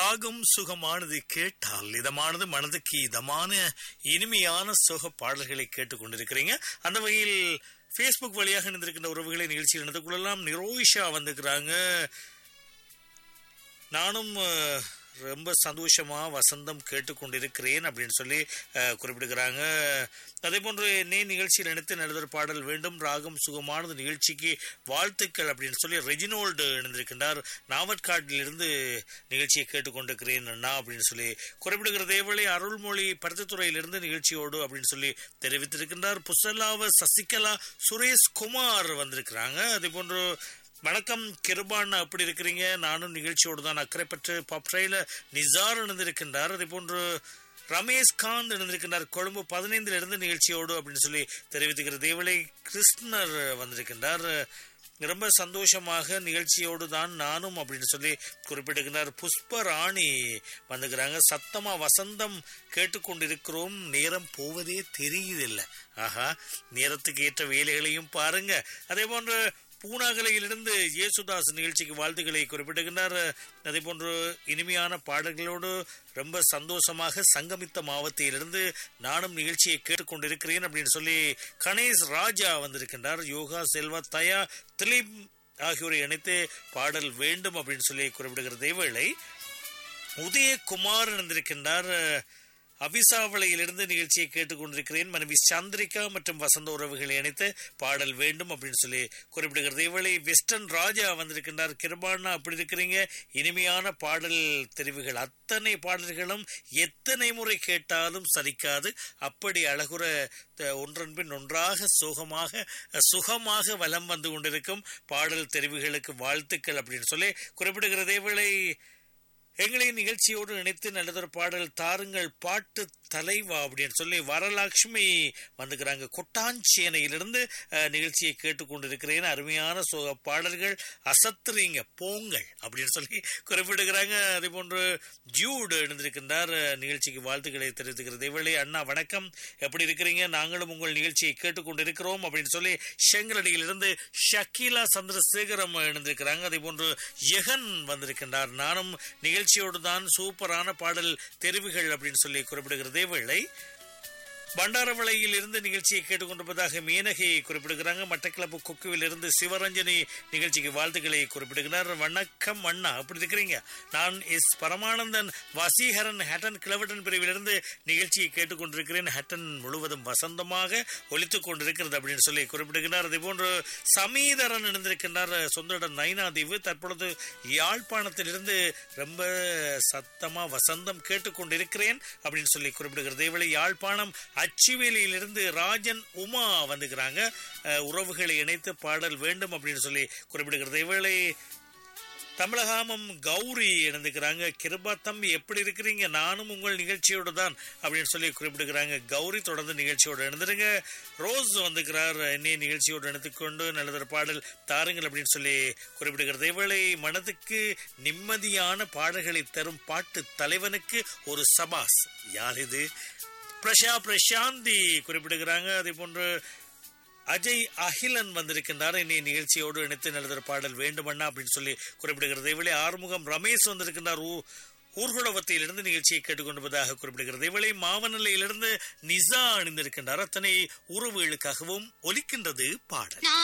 ராகம் சுகமானது கேட்டால் இதமானது மனதுக்கு இதமான இனிமையான சுக பாடல்களை கேட்டுக்கொண்டிருக்கிறீங்க அந்த வகையில் ஃபேஸ்புக் வழியாக இணைந்திருக்கின்ற உறவுகளை நிகழ்ச்சியில் இணைந்து கொள்ளலாம் நிரோஷா வந்துக்கிறாங்க நானும் அஹ், ரொம்ப சந்தோஷமா வசந்தம் கேட்டுக்கொண்டிருக்கிறேன் அப்படின்னு சொல்லி அஹ், குறிப்பிடுகிறாங்க அதே போன்று என்னே நிகழ்ச்சியில் நினைத்து எழுதுற பாடல் வேண்டும் ராகம் சுகமானது நிகழ்ச்சிக்கு வாழ்த்துக்கள் அப்படின்னு சொல்லி ரெஜினோல்டு இணைந்திருக்கின்றார் நாவற்காட்டிலிருந்து நிகழ்ச்சியை கேட்டுக்கொண்டிருக்கிறேன் அண்ணா அப்படின்னு சொல்லி குறிப்பிடுகிற தேவலை அருள்மொழி பருத்தித்துறையிலிருந்து நிகழ்ச்சியோடு அப்படின்னு சொல்லி தெரிவித்திருக்கின்றார் புசல்லாவ சசிகலா சுரேஷ் குமார் வந்திருக்கிறாங்க அதே போன்று வணக்கம் கிருபான் அப்படி இருக்கிறீங்க நானும் நிகழ்ச்சியோடு தான் அக்கறை பெற்று பப்ரையில நிசார் இணைந்திருக்கின்றார் அதே போன்று ரமேஷ் காந்த் இணைந்திருக்கின்றார் கொழும்பு பதினைந்துல இருந்து நிகழ்ச்சியோடு அப்படின்னு சொல்லி தெரிவித்துக்கிற தேவலை கிருஷ்ணர் வந்திருக்கின்றார் ரொம்ப சந்தோஷமாக நிகழ்ச்சியோடு தான் நானும் அப்படின்னு சொல்லி குறிப்பிடுகிறார் புஷ்பராணி வந்துக்கிறாங்க சத்தமா வசந்தம் கேட்டுக்கொண்டிருக்கிறோம் நேரம் போவதே தெரியுதில்லை ஆஹா நேரத்துக்கு ஏற்ற வேலைகளையும் பாருங்க அதே போன்று பூனாகலையிலிருந்து இயேசுதாஸ் நிகழ்ச்சிக்கு வாழ்த்துக்களை குறிப்பிடுகின்றார் அதே போன்று இனிமையான பாடல்களோடு ரொம்ப சந்தோஷமாக சங்கமித்த மாவட்டத்திலிருந்து நானும் நிகழ்ச்சியை கேட்டுக்கொண்டிருக்கிறேன் அப்படின்னு சொல்லி கணேஷ் ராஜா வந்திருக்கின்றார் யோகா செல்வா தயா திலீப் ஆகியோரை இணைத்து பாடல் வேண்டும் அப்படின்னு சொல்லி குறிப்பிடுகிற தேவேளை உதயகுமார் இணைந்திருக்கின்றார் அபிசாவளையிலிருந்து நிகழ்ச்சியை கேட்டுக்கொண்டிருக்கிறேன் மனைவி சந்திரிகா மற்றும் வசந்த உறவுகளை இணைத்து பாடல் வேண்டும் அப்படின்னு சொல்லி குறிப்பிடுகிறது இவளை வெஸ்டர்ன் ராஜா வந்திருக்கின்றார் கிருபானா அப்படி இருக்கிறீங்க இனிமையான பாடல் தெரிவுகள் அத்தனை பாடல்களும் எத்தனை முறை கேட்டாலும் சலிக்காது அப்படி அழகுற த- ஒன்றன் பின் ஒன்றாக சுகமாக சுகமாக வலம் வந்து கொண்டிருக்கும் பாடல் தெரிவுகளுக்கு வாழ்த்துக்கள் அப்படின்னு சொல்லி குறிப்பிடுகிறதே வேளை எங்களை நிகழ்ச்சியோடு நினைத்து நல்லதொரு பாடல் தாருங்கள் பாட்டு தலைவா அப்படின்னு சொல்லி வரலட்சுமி வந்துக்கிறாங்க கொட்டாஞ்சேனையிலிருந்து அஹ், நிகழ்ச்சியை கேட்டுக்கொண்டிருக்கிறேன் அருமையான சோக பாடல்கள் அசத்துறீங்க போங்கள் அப்படின்னு சொல்லி குறிப்பிடுகிறாங்க அதே போன்று ஜூடு எழுந்திருக்கின்றார் அஹ், நிகழ்ச்சிக்கு வாழ்த்துக்களை தெரிவித்துக்கிறது இவளே அண்ணா வணக்கம் எப்படி இருக்கிறீங்க நாங்களும் உங்கள் நிகழ்ச்சியை கேட்டுக்கொண்டிருக்கிறோம் அப்படின்னு சொல்லி செங்கலடியிலிருந்து ஷக்கீலா சந்திரசேகரம் எழுந்திருக்கிறாங்க அதே போன்று யெகன் வந்திருக்கின்றார் நானும் நிகழ்ச்சியோடு தான் சூப்பரான பாடல் தெரிவுகள் அப்படின்னு சொல்லி குறிப்பிடுகிறதே வேளை பண்டாரவளையில் இருந்து நிகழ்ச்சியை கேட்டுக்கொண்டிருப்பதாக மீனகை குறிப்பிடுகிறாங்க மட்டக்கிளப்பு கொக்குவில் இருந்து சிவரஞ்சனி நிகழ்ச்சிக்கு வாழ்த்துக்களை குறிப்பிடுகிறார் வணக்கம் அண்ணா அப்படி இருக்கிறீங்க நான் எஸ் பரமானந்தன் வசீகரன் ஹட்டன் கிளவட்டன் பிரிவிலிருந்து நிகழ்ச்சியை கேட்டுக்கொண்டிருக்கிறேன் ஹட்டன் முழுவதும் வசந்தமாக ஒலித்துக் கொண்டிருக்கிறது அப்படின்னு சொல்லி குறிப்பிடுகிறார் அதே போன்று சமீதரன் இணைந்திருக்கின்றார் சொந்த இடம் நைனாதீவு தற்பொழுது யாழ்ப்பாணத்திலிருந்து ரொம்ப சத்தமா வசந்தம் கேட்டுக்கொண்டிருக்கிறேன் அப்படின்னு சொல்லி குறிப்பிடுகிறது இவளை யாழ்ப்பாணம் அச்சுவேலியிலிருந்து ராஜன் உமா வந்துக்கிறாங்க அஹ், உறவுகளை இணைத்து பாடல் வேண்டும் அப்படின்னு சொல்லி குறிப்பிடுகிறது இவளை தமிழகாமம் கௌரி இணைந்துக்கிறாங்க கிருபா தம்பி எப்படி இருக்கிறீங்க நானும் உங்கள் நிகழ்ச்சியோடு தான் அப்படின்னு சொல்லி குறிப்பிடுகிறாங்க கௌரி தொடர்ந்து நிகழ்ச்சியோடு இணைந்துருங்க ரோஸ் வந்துக்கிறார் என்னைய நிகழ்ச்சியோடு இணைத்துக்கொண்டு நல்லதொரு பாடல் தாருங்கள் அப்படின்னு சொல்லி குறிப்பிடுகிறது இவளை மனதுக்கு நிம்மதியான பாடல்களை தரும் பாட்டு தலைவனுக்கு ஒரு சபாஸ் யார் இது பிரஷா பிரசாந்தி குறிப்பிடுகிறாங்க அதே போன்று அஜய் அகிலன் வந்திருக்கின்றார் இன்னை நிகழ்ச்சியோடு இணைத்து நல்லதொரு பாடல் வேண்டுமண்ணா அப்படின்னு சொல்லி குறிப்பிடுகிறது இவளே ஆறுமுகம் ரமேஷ் வந்திருக்கின்றார் ஊ- ஊர்குளவத்தையிலிருந்து நிகழ்ச்சியை கேட்டுக்கொண்டிருப்பதாக குறிப்பிடுகிறது இவளை மாவநிலையிலிருந்து நிசா அணிந்திருக்கின்றார் அத்தனை உறவுகளுக்காகவும் ஒலிக்கின்றது பாடல்